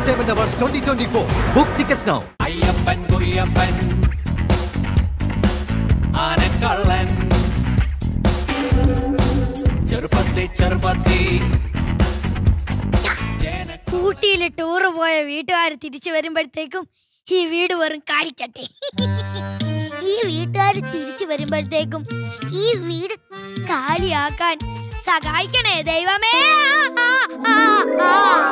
Entertainment Awards 2024. Book tickets now. Ayyappan കുയ്യപ്പൻ ആനക്കള്ളൻ ചെറുപ്പത്തി ചെറുപ്പത്തി ജന ഊട്ടിയിൽ tour പോയ വീട്ടുകാർ തിരിച്ചു വരുമ്പോഴത്തേക്കും ഈ വീട് വെറും കാലിച്ചട്ടെ ഈ വീട്ടുകാർ തിരിച്ചു വരുമ്പോഴത്തേക്കും ഈ വീട് കാലിയാക്കാൻ സഹായിക്കണേ ദൈവമേ ആ, ആ, ആ,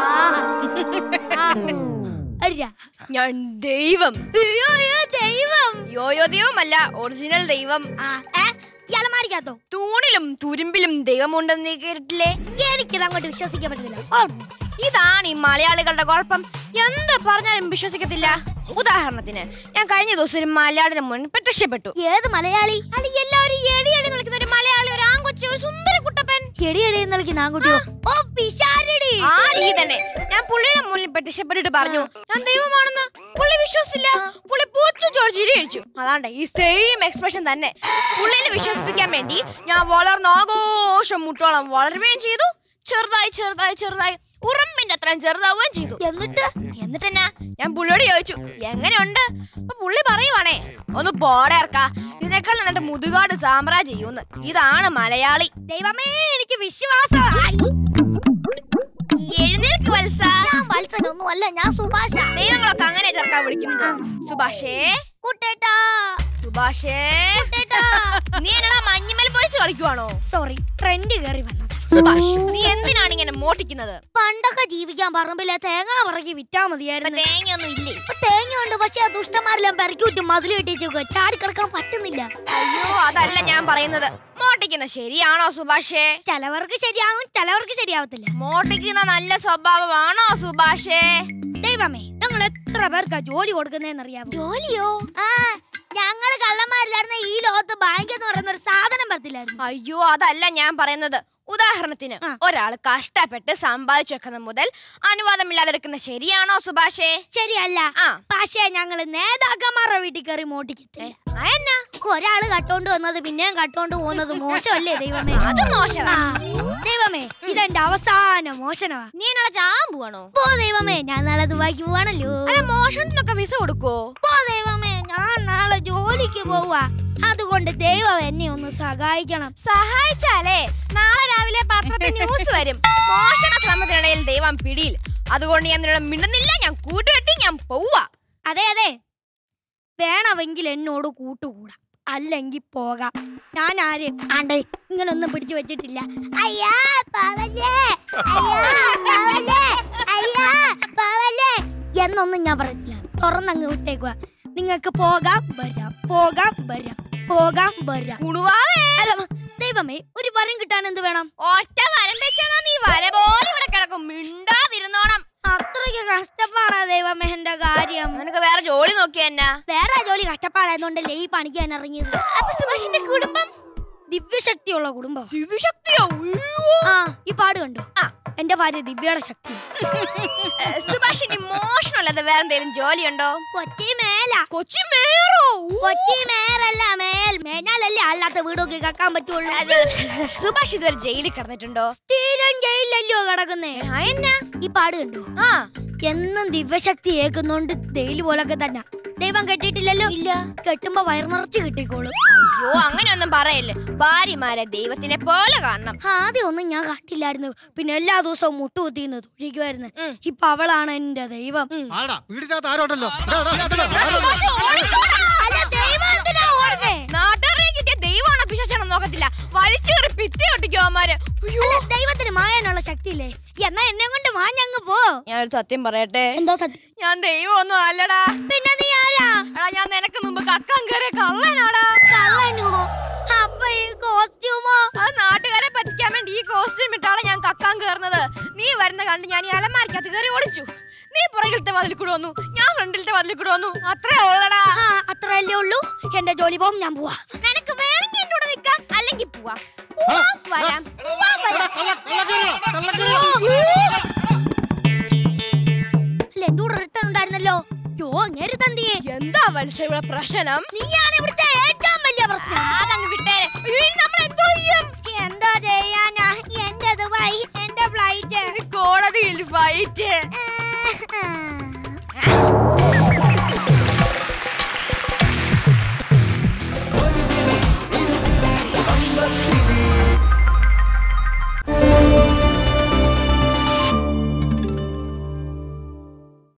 ആ. അയ്യ. ഞാൻ ദൈവം അയ്യോ, അയ്യോ, ദൈവം യോയോ ദൈവമല്ല ഒറിജിനൽ ദൈവം ആ, ഏ, ഇയാളെ മാറിക്കാത്തോ തൂണിലും തുരുമ്പിലും ദൈവമുണ്ടെന്ന് നീ കേട്ടിട്ടില്ലേ എനിക്കിത് അങ്ങോട്ട് വിശ്വസിക്കാൻ പറ്റുന്നില്ല ഓടുന്നു. ഇതാണ് ഈ മലയാളികളുടെ കുഴപ്പം എന്ത് പറഞ്ഞാലും വിശ്വസിക്കത്തില്ല ഉദാഹരണത്തിന് ഞാൻ കഴിഞ്ഞ ദിവസം ഒരു മലയാളിയുടെ മുൻ പ്രത്യക്ഷപ്പെട്ടു ഏത് മലയാളി അല്ല എല്ലാവരും എടി എടി വിളിക്കുന്ന ഒരു മലയാളി ഒരു ആൺകൊച്ചു ഒരു സുന്ദര കുട്ടപ്പൻ എടിയടി എന്നളിക്കുന്ന ആൺകുട്ടിയോ ഓ പിശാരടി ആ നീ തന്നെ ഞാൻ പുള്ളിയുടെ മുന്നിൽ പ്രത്യക്ഷപ്പെട്ടിട്ട് പറഞ്ഞു ഞാൻ ദൈവമാണെന്ന് പുള്ളി വിശ്വസിച്ചില്ല പുള്ളി പൊച്ചു ചോദിച്ചിരി കഴിച്ചു അതാണ്ട് ഈ സെയിം എക്സ്പ്രഷൻ തന്നെ പുള്ളിനെ വിശ്വസിപ്പിക്കാൻ വേണ്ടി ഞാൻ വളർന്ന് ആഘോഷം മുട്ടോളം വളരുകയും ചെയ്തു ചെറുതായി ചെറുതായി ചെറുതായി ഉറമ്പിന്റെ അത്രയും ചെറുതാവുകയും ചെയ്തു എന്നിട്ട് എന്നിട്ട് എന്നാ ഞാൻ പുള്ളിയോട് ചോദിച്ചു എങ്ങനെയുണ്ട് അപ്പൊ പുള്ളി പറയുവാണേ ഒന്ന് പോടേർക്കാ ഇതിനേക്കാൾ നന്നിട്ട് മുതുകാട് സാമ്രാജ്യം ചെയ്യുമെന്ന് ഇതാണ് മലയാളി ദൈവമേ എനിക്ക് വിശ്വാസമായി എഴുന്നേൽക്ക് വത്സ ഞാൻ വത്സനൊന്നും അല്ല ഞാൻ സുഭാഷ ദൈവങ്ങളൊക്കെ അങ്ങനെ ചേർക്കാൻ വിളിക്കുന്നത് സുഭാഷേ കുട്ടേട്ടാ സുഭാഷേ കുട്ടേട്ടാ നീ എന്നടാ മഞ്ഞുമൽ പോയിച്ച് കളിക്കുവാണോ സോറി ട്രെൻഡ് കയറി വന്നതാ സുഭാഷ് നീ എന്തിനാണ് ഇങ്ങനെ മോട്ടിക്കുന്നത് പണ്ടൊക്കെ ജീവിക്കാൻ പറമ്പിലെ തേങ്ങ പറക്കി വിറ്റാ ഇപ്പൊ മതിയായിരുന്നു തേങ്ങയൊന്നും ഇല്ലേ ഇപ്പൊ തേങ്ങ ഉണ്ട് പക്ഷെ ആ ദുഷ്ടന്മാരെല്ലാം പെരക്കി വിട്ട് മതിൽ കെട്ടിച്ചു ചാടി കിടക്കാൻ പറ്റുന്നില്ല അയ്യോ അതല്ല ഞാൻ പറയുന്നത് മോട്ടിക്കുന്ന ശരിയാണോ സുഭാഷേ ചിലവർക്ക് ശരിയാവും ചിലവർക്ക് ശരിയാവത്തില്ല മോട്ടിക്കുന്ന നല്ല സ്വഭാവമാണോ സുഭാഷേ ദൈവമേ ഞങ്ങൾ എത്ര പേർക്കാ ജോലി കൊടുക്കുന്നതെന്നറിയാമോ ജോലിയോ ആ ഞങ്ങള് കള്ളന്മാരില്ലായിരുന്ന ഈ ലോകത്ത് ബാങ്ക് എന്ന് പറയുന്ന ഒരു സാധനം പറ്റില്ലായിരുന്നു അയ്യോ അതല്ല ഞാൻ പറയുന്നത് ഉദാഹരണത്തിന് ആ. ഒരാൾ കഷ്ടപ്പെട്ട് സമ്പാദിച്ചു വെക്കുന്ന മുതൽ അനുവാദമില്ലാതെ എടുക്കുന്ന ശരിയാണോ സുഭാഷേ ശരിയല്ല ആ പക്ഷേ ഞങ്ങള് നേതാക്കന്മാരുടെ വീട്ടിൽ കയറി മോട്ടിക്കത്തില്ല അതെന്നാ ഒരാള് കട്ടോണ്ട് വന്നത് പിന്നെയും കട്ടോണ്ട് പോകുന്നത് മോശമല്ലേ ദൈവമേ അത് മോശമാ ആ, ദൈവമേ ഇതെന്റെ അവസാന മോശനമാ നീ എന്നോട് ചാൻ പോവാണോ പോ ദൈവമേ ഞാൻ നാളെ ദുബായിക്ക് പോവാണല്ലോ അല്ല മോഷണത്തിനൊക്കെ വിസ കൊടുക്കോ പോ ദൈവമേ ഞാൻ നാളെ ജോലിക്ക് പോവാ അതുകൊണ്ട് ദൈവം എന്നെ ഒന്ന് സഹായിക്കണം സഹായിച്ചാലേ നാളെ രാവിലെ പത്രത്തിൽ ന്യൂസ് വരും മോഷണ ശ്രമത്തിനിടയിൽ ദൈവം പിടിയിൽ അതുകൊണ്ട് ഞാൻ നിന്നോട് മിണ്ടുന്നില്ല ഞാൻ കൂട്ടുകെട്ടി ഞാൻ പോവാ അതെ അതെ വേണമെങ്കിൽ എന്നോട് കൂട്ടുകൂടാം അല്ലെങ്കിൽ പോകാം ഞാൻ ആര് ആണ്ടേ ഇങ്ങനൊന്നും പിടിച്ചു വെച്ചിട്ടില്ല അയ്യാ പാവല്ലേ അയ്യാ പാവല്ലേ അയ്യാ പാവല്ലേ എന്നൊന്നും ഞാൻ പറയത്തില്ല തുറന്നങ്ങ് വിട്ടേക്കുക നിങ്ങൾക്ക് പോകാം വരാം പോകാം വരാം പോകാം വരാം കുണുവാവേ അല്ല, ദൈവമേ ഒരു വരം കിട്ടാൻ എന്ത് വേണം ഒറ്റ വരം വെച്ചാ നീ വല പോലെ ഇവിടെ കിടക്കും മിണ്ടാതിരുന്നോണം അത്രയ്ക്ക് കഷ്ടപ്പാടാ ദൈവമേ എന്റെ കാര്യം നിനക്ക് വേറെ ജോലി നോക്കിയ എന്നാ വേറെ ജോലി കഷ്ടപ്പാടായതുകൊണ്ടല്ലേ ഈ പണിക്കാൻ ഇറങ്ങിയത് അപ്പൊ സുഭാഷിന്റെ കുടുംബം ദിവ്യശക്തിയുള്ള കുടുംബം ദിവ്യശക്തിയോ ഉയ്യോ. ആ ഈ പാട് കണ്ടു ആ. എന്റെ ഭാര്യ ദിവ്യയുടെ ശക്തി ഏ, സുഭാഷിന് മോഷണമല്ലാതെ വേറെ എന്തെങ്കിലും ജോലിയുണ്ടോ കൊച്ചി മേല കൊച്ചി മേയറോ കൊച്ചി മേലല്ല മേൽ മേഞ്ഞാലല്ലേ അല്ലാത്ത വീടൊക്കെ കക്കാൻ പറ്റുള്ളൂ അത് സുഭാഷ് ഇതുവരെ ജയിലിൽ കിടന്നിട്ടുണ്ടോ സ്ഥിരം ജയിലല്ലോ കിടക്കുന്നേ ആ, എന്നാ ഈ പാട് കണ്ടു ആ എന്നും ദിവ്യശക്തി ഏക്കുന്നോണ്ട് ജയില് പോലൊക്കെ തന്നെ ദൈവം കെട്ടിയിട്ടില്ലല്ലോ ഇല്ല കെട്ടുമ്പോ വയർ നിറച്ച് കിട്ടിക്കോളും അയ്യോ അങ്ങനെയൊന്നും പറയല്ലേ ഭാര്യമാരെ ദൈവത്തിനെ പോലെ കാണണം ആദ്യം ഒന്നും ഞാൻ കണ്ടില്ലായിരുന്നു പിന്നെ എല്ലാ ദിവസവും മുട്ടുകുത്തിന്ന് തൊഴിക്കുമായിരുന്നു ഉം. ഇപ്പൊ അവളാണ് എന്റെ ദൈവം ആടാ വീടിനകത്ത് ആരോട്ടല്ലോ സുഭാഷ് ഓടിക്കോടാ. അല്ല ദൈവം എന്തിനാ ഓടുന്നേ നാട്ടുകാരെ കിട്ടിയ ദൈവമാണോ പിശാചാണോ നോക്കത്തില്ല വലിച്ചു കയറി ഭിത്തി ഒട്ടിക്കോ അവന്മാര് അയ്യോ അല്ല ദൈവത്തിന് മായാനുള്ള ശക്തിയില്ലേ എന്നാ എന്നെ കൊണ്ട് മാഞ്ഞങ്ങ് പോ ഞാനൊരു സത്യം പറയട്ടെ എന്തോ സത്യം ഞാൻ ദൈവമൊന്നും അല്ലടാ പിന്നെ നീ ആരാ എടാ ഞാൻ നിനക്ക് മുമ്പ് കക്കാൻ കയറിയ കള്ളനാടാ കള്ളനോ അപ്പൊ ഈ കോസ്റ്റ്യൂമോ ആ നാട്ടുകാരെ പറ്റിക്കാൻ വേണ്ടി ഈ കോസ്റ്റ്യൂം ഇട്ടാണ് ഞാൻ കക്കാൻ കയറുന്നത് നീ വരുന്ന കണ്ട് ഞാൻ ഈ അലമാരിക്കകത്ത് കയറി ഒളിച്ചു നീ പുറകിലത്തെ വാതിൽ കൂടെ വന്നു ഞാൻ ഫ്രണ്ടിലത്തെ വാതിൽ കൂടെ വന്നു അത്രേ ഉള്ളടാ ആ അത്രയല്ലേ ഉള്ളൂ എന്റെ ജോലി പോകും ഞാൻ പോവാ നിനക്ക് വേണമെങ്കിൽ എന്നോട് നിൽക്കാം അല്ലെങ്കിൽ പോവാം പോവാം വരാം പോവാം വരാം അല്ല എന്റെ കൂടെ ഒരുത്തൻ ഉണ്ടായിരുന്നല്ലോ യോ അങ്ങേര് തന്തിയെ എന്താ വത്സ ഇവിടെ പ്രശ്നം നീയാണ് ഇവിടുത്തെ ഏറ്റവും വലിയ പ്രശ്നം അതങ്ങ് വിട്ടേരെ അയ്യോ, ഇനി നമ്മൾ എന്തോ ചെയ്യും എന്താ ചെയ്യാനാ എന്റെ ദുബായ് എന്റെ ഫ്ലൈറ്റ് ഇനി കോടതിയിൽ ഫൈറ്റ് ഏ,